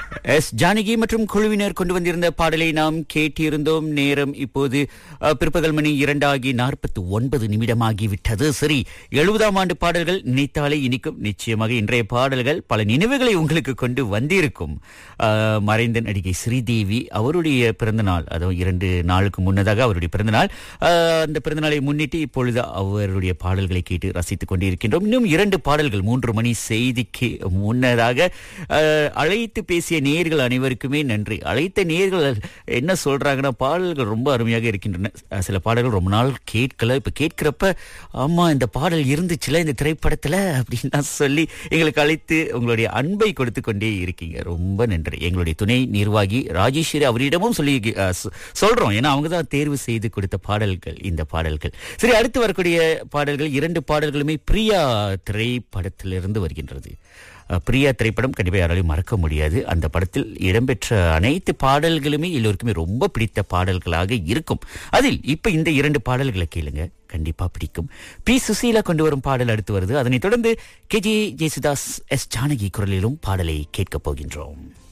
S Janaki மற்றும் குழுவினர் கொண்டு வந்திருந்த பாடலை நாம் கேட்டிருந்தோம் நேரம் இப்போது அஹ், பிற்பகல் மணி இரண்டாகி நாற்பத்தி ஒன்பது நிமிடமாகி விட்டது சரி எழுபதாம் ஆண்டு பாடல்கள் நினைத்தாலே இனிக்கும் நிச்சயமாக இன்றைய பாடல்கள் பல நினைவுகளை உங்களுக்கு கொண்டு வந்திருக்கும் அஹ், மறைந்த நடிகை ஸ்ரீதேவி அவருடைய பிறந்தநாள் அதுவும் இரண்டு நாளுக்கு முன்னதாக அவருடைய பிறந்தநாள் அஹ், அந்த பிறந்தநாளை முன்னிட்டு இப்பொழுது அவருடைய பாடல்களை கேட்டு ரசித்துக் கொண்டிருக்கின்றோம் இன்னும் இரண்டு பாடல்கள் மூன்று மணி செய்திக்கு முன்னதாக அஹ், அழைத்து பேசிய நேர்கள் அனைவருக்குமே நன்றி அழைத்த நேர்கள் என்ன சொல்றாங்கன்னா பாடல்கள் ரொம்ப அருமையாக இருக்கின்றன அஹ், சில பாடல்கள் ரொம்ப நாள் கேட்கல இப்ப கேட்கிறப்ப ஆமா இந்த பாடல் இருந்துச்சுல இந்த திரைப்படத்துல அப்படின்னு சொல்லி எங்களுக்கு அழைத்து உங்களுடைய அன்பை கொடுத்து கொண்டே இருக்கீங்க ரொம்ப நன்றி எங்களுடைய துணை நிர்வாகி ராஜேஸ்வரி அவரிடமும் சொல்லி அஹ், சொ- சொல்றோம் ஏன்னா அவங்க தான் தேர்வு செய்து கொடுத்த பாடல்கள் இந்த பாடல்கள் சரி அடுத்து வரக்கூடிய பாடல்கள் இரண்டு பாடல்களுமே பிரியா திரைப்படத்திலிருந்து வருகின்றது அஹ், பிரியா திரைப்படம் கண்டிப்பாக யாராலையும் மறக்க முடியாது அந்த படத்தில் இடம்பெற்ற அனைத்து பாடல்களுமே எல்லோருக்குமே ரொம்ப பிடித்த பாடல்களாக இருக்கும் அதில் இப்ப இந்த இரண்டு பாடல்களை கேளுங்க கண்டிப்பா பிடிக்கும் பி சுசீலா கொண்டு வரும் பாடல் அடுத்து வருது அதனைத் தொடர்ந்து K J Yesudas S Janaki குரலிலும் பாடலை கேட்கப் போகின்றோம்